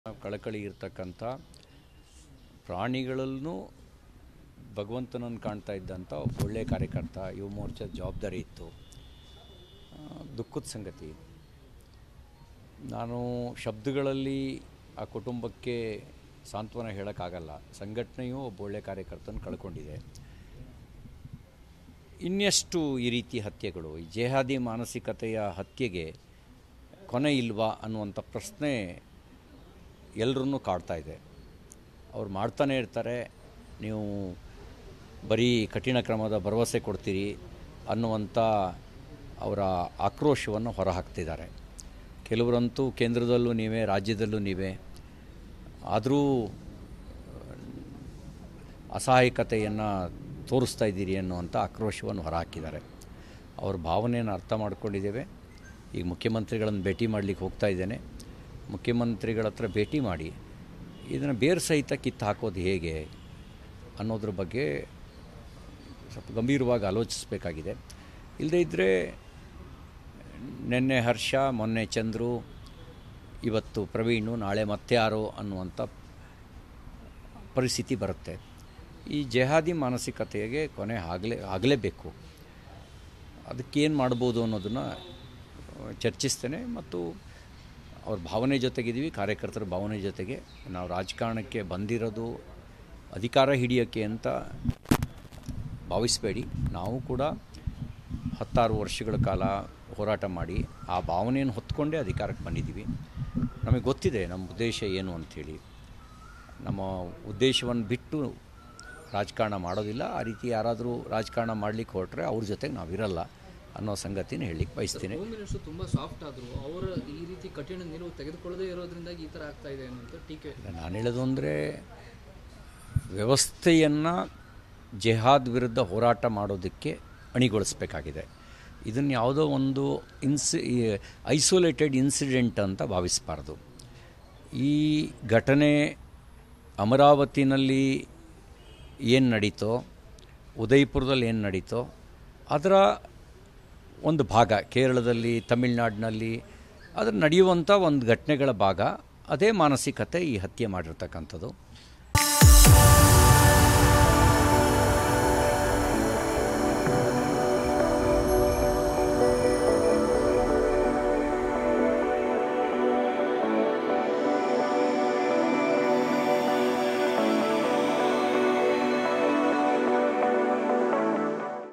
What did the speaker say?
ಕಳಕಳಿ ಇರ್ತಕ್ಕಂಥ ಪ್ರಾಣಿಗಳಲ್ಲೂ ಭಗವಂತನನ್ನು ಕಾಣ್ತಾ ಇದ್ದಂಥ ಒಬ್ಬ ಒಳ್ಳೆಯ ಕಾರ್ಯಕರ್ತ ಯುವ ಮೋರ್ಚಾದ ಜವಾಬ್ದಾರಿ ಇತ್ತು ಆ, ದುಃಖದ ಸಂಗತಿ ನಾನು ಶಬ್ದಗಳಲ್ಲಿ ಆ ಕುಟುಂಬಕ್ಕೆ ಸಾಂತ್ವನ ಹೇಳೋಕ್ಕಾಗಲ್ಲ ಸಂಘಟನೆಯು ಒಬ್ಬ ಒಳ್ಳೆಯ ಕಾರ್ಯಕರ್ತನ ಕಳ್ಕೊಂಡಿದೆ ಇನ್ನೆಷ್ಟು ಈ ರೀತಿ ಹತ್ಯೆಗಳು ಈ ಜೇಹಾದಿ ಮಾನಸಿಕತೆಯ ಹತ್ಯೆಗೆ ಕೊನೆ ಇಲ್ವಾ ಅನ್ನುವಂಥ ಪ್ರಶ್ನೆ ಎಲ್ಲರನ್ನೂ ಕಾಡ್ತಾ ಇದೆ ಅವ್ರು ಮಾಡ್ತಾನೆ ಇರ್ತಾರೆ ನೀವು ಬರೀ ಕಠಿಣ ಕ್ರಮದ ಭರವಸೆ ಕೊಡ್ತೀರಿ ಅನ್ನುವಂಥ ಅವರ ಆಕ್ರೋಶವನ್ನು ಹೊರಹಾಕ್ತಿದ್ದಾರೆ ಕೆಲವರಂತೂ ಕೇಂದ್ರದಲ್ಲೂ ನೀವೇ ರಾಜ್ಯದಲ್ಲೂ ನೀವೇ ಆದರೂ ಅಸಹಾಯಕತೆಯನ್ನು ತೋರಿಸ್ತಾ ಇದ್ದೀರಿ ಅನ್ನುವಂಥ ಆಕ್ರೋಶವನ್ನು ಹೊರಹಾಕಿದ್ದಾರೆ ಅವ್ರ ಭಾವನೆಯನ್ನು ಅರ್ಥ ಮಾಡ್ಕೊಂಡಿದ್ದೇವೆ ಈಗ ಮುಖ್ಯಮಂತ್ರಿಗಳನ್ನು ಭೇಟಿ ಮಾಡಲಿಕ್ಕೆ ಹೋಗ್ತಾ ಇದ್ದೇನೆ ಮುಖ್ಯಮಂತ್ರಿಗಳ ಹತ್ರ ಭೇಟಿ ಮಾಡಿ ಇದನ್ನು ಬೇರು ಸಹಿತ ಕಿತ್ತು ಹಾಕೋದು ಹೇಗೆ ಅನ್ನೋದ್ರ ಬಗ್ಗೆ ಸ್ವಲ್ಪ ಗಂಭೀರವಾಗಿ ಆಲೋಚಿಸಬೇಕಾಗಿದೆ ಇಲ್ಲದೇ ಇದ್ದರೆ ನಿನ್ನೆ ಹರ್ಷ ಮೊನ್ನೆ ಚಂದ್ರು ಇವತ್ತು ಪ್ರವೀಣು ನಾಳೆ ಮತ್ಯಾರೋ ಅನ್ನುವಂಥ ಪರಿಸ್ಥಿತಿ ಬರುತ್ತೆ ಈ ಜೆಹಾದಿ ಮಾನಸಿಕತೆಗೆ ಕೊನೆ ಆಗಲೇ ಆಗಲೇಬೇಕು ಅದಕ್ಕೇನು ಮಾಡ್ಬೋದು ಅನ್ನೋದನ್ನು ಚರ್ಚಿಸ್ತೇನೆ ಮತ್ತು ಅವ್ರ ಭಾವನೆ ಜೊತೆಗಿದ್ದೀವಿ ಕಾರ್ಯಕರ್ತರ ಭಾವನೆ ಜೊತೆಗೆ ನಾವು ರಾಜಕಾರಣಕ್ಕೆ ಬಂದಿರೋದು ಅಧಿಕಾರ ಹಿಡಿಯೋಕ್ಕೆ ಅಂತ ಭಾವಿಸಬೇಡಿ ನಾವು ಕೂಡ ಹತ್ತಾರು ವರ್ಷಗಳ ಕಾಲ ಹೋರಾಟ ಮಾಡಿ ಆ ಭಾವನೆಯನ್ನು ಹೊತ್ಕೊಂಡೇ ಅಧಿಕಾರಕ್ಕೆ ಬಂದಿದ್ದೀವಿ ನಮಗೆ ಗೊತ್ತಿದೆ ನಮ್ಮ ಉದ್ದೇಶ ಏನು ಅಂಥೇಳಿ ನಮ್ಮ ಉದ್ದೇಶವನ್ನು ಬಿಟ್ಟು ರಾಜಕಾರಣ ಮಾಡೋದಿಲ್ಲ ಆ ರೀತಿ ಯಾರಾದರೂ ರಾಜಕಾರಣ ಮಾಡಲಿಕ್ಕೆ ಹೊರಟ್ರೆ ಅವ್ರ ಜೊತೆಗೆ ನಾವಿರಲ್ಲ ಅನ್ನೋ ಸಂಗತಿನ ಹೇಳಲಿಕ್ಕೆ ಬಯಸ್ತೀನಿ ಹೋಮ್ ಮಿನಿಸ್ಟರ್ ತುಂಬಾ ಸಾಫ್ಟ್ ಆದ್ರು ಅವರ ಈ ರೀತಿ ಕಠಿಣ ನಿಲುವು ತೆಗೆದುಕೊಳ್ಳದೇ ಇರೋದ್ರಿಂದಾಗಿ ಈ ತರ ಆಗ್ತಾ ಇದೆ ಅನ್ನೋದು ಟೀಕೆ ಇಲ್ಲ, ನಾನು ಹೇಳೋದು ಅಂದರೆ ವ್ಯವಸ್ಥೆಯನ್ನು ಜೆಹಾದ್ ವಿರುದ್ಧ ಹೋರಾಟ ಮಾಡೋದಕ್ಕೆ ಅಣಿಗೊಳಿಸಬೇಕಾಗಿದೆ ಇದನ್ನು ಯಾವುದೋ ಒಂದು ಇನ್ಸಿ ಐಸೋಲೇಟೆಡ್ ಇನ್ಸಿಡೆಂಟ್ ಅಂತ ಭಾವಿಸಬಾರ್ದು ಈ ಘಟನೆ ಅಮರಾವತಿನಲ್ಲಿ ಏನು ನಡೀತೋ ಉದಯಪುರದಲ್ಲಿ ಏನು ನಡೀತೋ ಅದರ ಒಂದು ಭಾಗ ಕೇರಳದಲ್ಲಿ ತಮಿಳ್ನಾಡಿನಲ್ಲಿ ಅದರ ನಡೆಯುವಂಥ ಒಂದು ಘಟನೆಗಳ ಭಾಗ ಅದೇ ಮಾನಸಿಕತೆ ಈ ಹತ್ಯೆ ಮಾಡಿರ್ತಕ್ಕಂಥದ್ದು